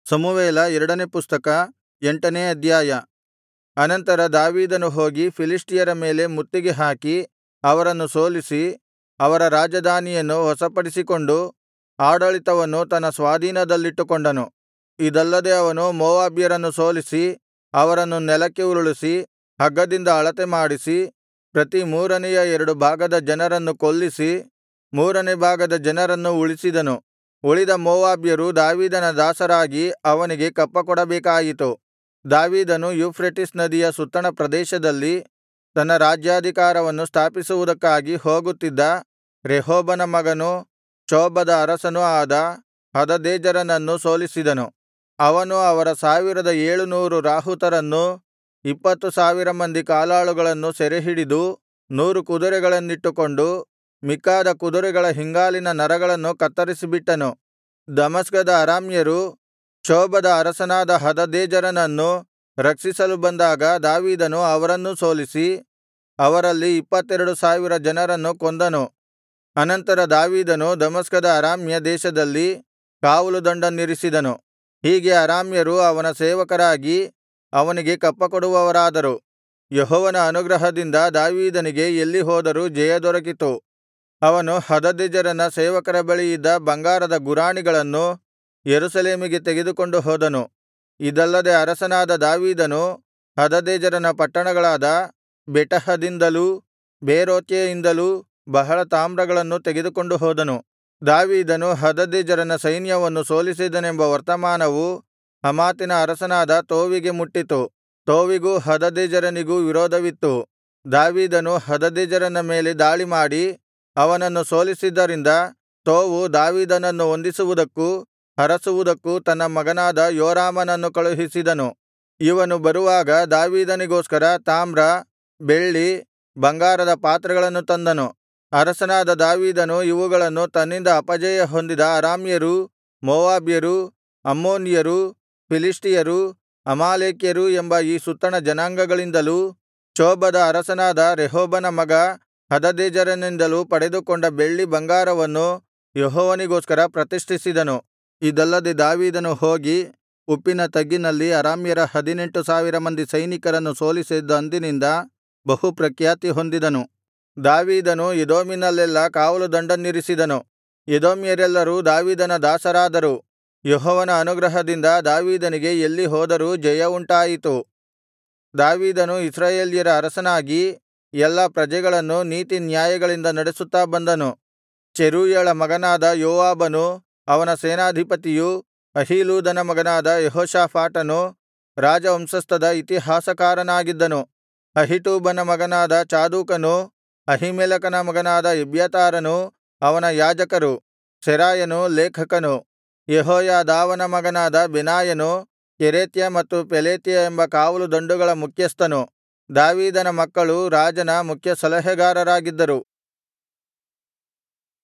ಸಮುವೇಲ ಎರಡನೇ ಪುಸ್ತಕ ಎಂಟನೇ ಅಧ್ಯಾಯ ಅನಂತರ ದಾವೀದನು ಹೋಗಿ ಫಿಲಿಷ್ಟಿಯರ ಮೇಲೆ ಮುತ್ತಿಗೆ ಹಾಕಿ ಅವರನ್ನು ಸೋಲಿಸಿ ಅವರ ರಾಜಧಾನಿಯನ್ನು ವಶಪಡಿಸಿಕೊಂಡು ಆಡಳಿತವನ್ನು ತನ್ನ ಸ್ವಾಧೀನದಲ್ಲಿಟ್ಟುಕೊಂಡನು ಇದಲ್ಲದೆ ಅವನು ಮೋವಾಬ್ಯರನ್ನು ಸೋಲಿಸಿ ಅವರನ್ನು ನೆಲಕ್ಕೆ ಉರುಳಿಸಿ ಹಗ್ಗದಿಂದ ಅಳತೆ ಮಾಡಿಸಿ ಪ್ರತಿ ಮೂರನೆಯ ಎರಡು ಭಾಗದ ಜನರನ್ನು ಕೊಲ್ಲಿಸಿ ಮೂರನೆ ಭಾಗದ ಜನರನ್ನು ಉಳಿಸಿದನು ಉಳಿದ ಮೋವಾಬ್ಯರು ದಾವೀದನ ದಾಸರಾಗಿ ಅವನಿಗೆ ಕಪ್ಪಕೊಡಬೇಕಾಯಿತು ದಾವೀದನು ಯೂಫ್ರೆಟಿಸ್ ನದಿಯ ಸುತ್ತಣ ಪ್ರದೇಶದಲ್ಲಿ ತನ್ನ ರಾಜ್ಯಾಧಿಕಾರವನ್ನು ಸ್ಥಾಪಿಸುವುದಕ್ಕಾಗಿ ಹೋಗುತ್ತಿದ್ದ ರೆಹೋಬನ ಮಗನೂ ಚೋಬದ ಅರಸನೂ ಆದ ಹದದೆಜರನನ್ನು ಸೋಲಿಸಿದನು ಅವನು ಅವರ ಸಾವಿರದ ಏಳುನೂರು ರಾಹುತರನ್ನೂ ಇಪ್ಪತ್ತು ಸಾವಿರ ಮಂದಿ ಕಾಲಾಳುಗಳನ್ನು ಸೆರೆಹಿಡಿದು ನೂರು ಕುದುರೆಗಳನ್ನಿಟ್ಟುಕೊಂಡು ಮಿಕ್ಕಾದ ಕುದುರೆಗಳ ಹಿಂಗಾಲಿನ ನರಗಳನ್ನು ಕತ್ತರಿಸಿಬಿಟ್ಟನು ದಮಸ್ಕದ ಅರಾಮ್ಯರು ಚೋಬದ ಅರಸನಾದ ಹದದೆಜರನನ್ನು ರಕ್ಷಿಸಲು ಬಂದಾಗ ದಾವೀದನು ಅವರನ್ನೂ ಸೋಲಿಸಿ ಅವರಲ್ಲಿ ಇಪ್ಪತ್ತೆರಡು ಸಾವಿರ ಜನರನ್ನು ಕೊಂದನು ಅನಂತರ ದಾವೀದನು ದಮಸ್ಕದ ಅರಾಮ್ಯ ದೇಶದಲ್ಲಿ ಕಾವಲುದಂಡನ್ನಿರಿಸಿದನು ಹೀಗೆ ಅರಾಮ್ಯರು ಅವನ ಸೇವಕರಾಗಿ ಅವನಿಗೆ ಕಪ್ಪಕೊಡುವವರಾದರು ಯೆಹೋವನ ಅನುಗ್ರಹದಿಂದ ದಾವೀದನಿಗೆ ಎಲ್ಲಿ ಹೋದರೂ ಜಯದೊರಕಿತು ಅವನು ಹದದೆಜರನ ಸೇವಕರ ಬಳಿ ಇದ್ದ ಬಂಗಾರದ ಗುರಾಣಿಗಳನ್ನು ಯೆರೂಸಲೇಮಿಗೆ ತೆಗೆದುಕೊಂಡು ಹೋದನು ಇದಲ್ಲದೆ ಅರಸನಾದ ದಾವೀದನು ಹದದೆಜರನ ಪಟ್ಟಣಗಳಾದ ಬೆಟಹದಿಂದಲೂ ಬೇರೋತ್ಯೆಯಿಂದಲೂ ಬಹಳ ತಾಮ್ರಗಳನ್ನು ತೆಗೆದುಕೊಂಡು ಹೋದನು ದಾವೀದನು ಹದದೆಜರನ ಸೈನ್ಯವನ್ನು ಸೋಲಿಸಿದನೆಂಬ ವರ್ತಮಾನವು ಹಮಾತಿನ ಅರಸನಾದ ತೋವಿಗೆ ಮುಟ್ಟಿತು ತೋವಿಗೂ ಹದದೆಜರನಿಗೂ ವಿರೋಧವಿತ್ತು ದಾವೀದನು ಹದದೆಜರನ ಮೇಲೆ ದಾಳಿಮಾಡಿ ಅವನನ್ನು ಸೋಲಿಸಿದ್ದರಿಂದ ತೋವು ದಾವೀದನನ್ನು ವಂದಿಸುವುದಕ್ಕೂ ಹರಸುವುದಕ್ಕೂ ತನ್ನ ಮಗನಾದ ಯೋರಾಮನನ್ನು ಕಳುಹಿಸಿದನು ಇವನು ಬರುವಾಗ ದಾವೀದನಿಗೋಸ್ಕರ ತಾಮ್ರ ಬೆಳ್ಳಿ ಬಂಗಾರದ ಪಾತ್ರೆಗಳನ್ನು ತಂದನು ಅರಸನಾದ ದಾವೀದನು ಇವುಗಳನ್ನು ತನ್ನಿಂದ ಅಪಜಯ ಹೊಂದಿದ ಅರಾಮ್ಯರೂ ಮೋವಾಬ್ಯರೂ ಅಮ್ಮೋನಿಯರೂ ಫಿಲಿಷ್ಟಿಯರೂ ಅಮಾಲೇಕ್ಯರೂ ಎಂಬ ಈ ಸುತ್ತಣ ಜನಾಂಗಗಳಿಂದಲೂ ಚೋಬದ ಅರಸನಾದ ರೆಹೋಬನ ಮಗ ಹದದೆಜರನಿಂದಲೂ ಪಡೆದುಕೊಂಡ ಬೆಳ್ಳಿ ಬಂಗಾರವನ್ನು ಯೆಹೋವನಿಗೋಸ್ಕರ ಪ್ರತಿಷ್ಠಿಸಿದನು ಇದಲ್ಲದೆ ದಾವೀದನು ಹೋಗಿ ಉಪ್ಪಿನ ತಗ್ಗಿನಲ್ಲಿ ಅರಾಮ್ಯರ ಹದಿನೆಂಟು ಸಾವಿರ ಮಂದಿ ಸೈನಿಕರನ್ನು ಸೋಲಿಸಿದಂದಿನಿಂದ ಬಹು ಪ್ರಖ್ಯಾತಿ ಹೊಂದಿದನು ದಾವೀದನು ಎದೋಮಿನಲ್ಲೆಲ್ಲಾ ಕಾವಲುದಂಡನ್ನಿರಿಸಿದನು ಎದೋಮ್ಯರೆಲ್ಲರೂ ದಾವೀದನ ದಾಸರಾದರು ಯೆಹೋವನ ಅನುಗ್ರಹದಿಂದ ದಾವೀದನಿಗೆ ಎಲ್ಲಿ ಹೋದರೂ ಜಯವುಂಟಾಯಿತು ದಾವೀದನು ಇಸ್ರಾಯೇಲ್ಯರ ಅರಸನಾಗಿ ಎಲ್ಲಾ ಪ್ರಜೆಗಳನ್ನು ನೀತಿನ್ಯಾಯಗಳಿಂದ ನಡೆಸುತ್ತಾ ಬಂದನು ಚೆರೂಯಳ ಮಗನಾದ ಯೋವಾಬನು ಅವನ ಸೇನಾಧಿಪತಿಯೂ ಅಹೀಲೂದನ ಮಗನಾದ ಯೆಹೋಷಾಫಾಟನು ರಾಜವಂಶಸ್ಥದ ಇತಿಹಾಸಕಾರನಾಗಿದ್ದನು ಅಹೀಟೂಬನ ಮಗನಾದ ಚಾದೋಕನೂ ಅಹೀಮೆಲೆಕನ ಮಗನಾದ ಎಬ್ಯಾತಾರನೂ ಅವನ ಯಾಜಕರು ಸೆರಾಯನು ಲೇಖಕನು ಯೆಹೋಯಾದಾವನ ಮಗನಾದ ಬೆನಾಯನು ಕೆರೇತ್ಯ ಮತ್ತು ಪೆಲೇತ್ಯ ಎಂಬ ಕಾವಲುದಂಡುಗಳ ಮುಖ್ಯಸ್ಥನು ದಾವೀದನ ಮಕ್ಕಳು ರಾಜನ ಮುಖ್ಯ ಸಲಹೆಗಾರರಾಗಿದ್ದರು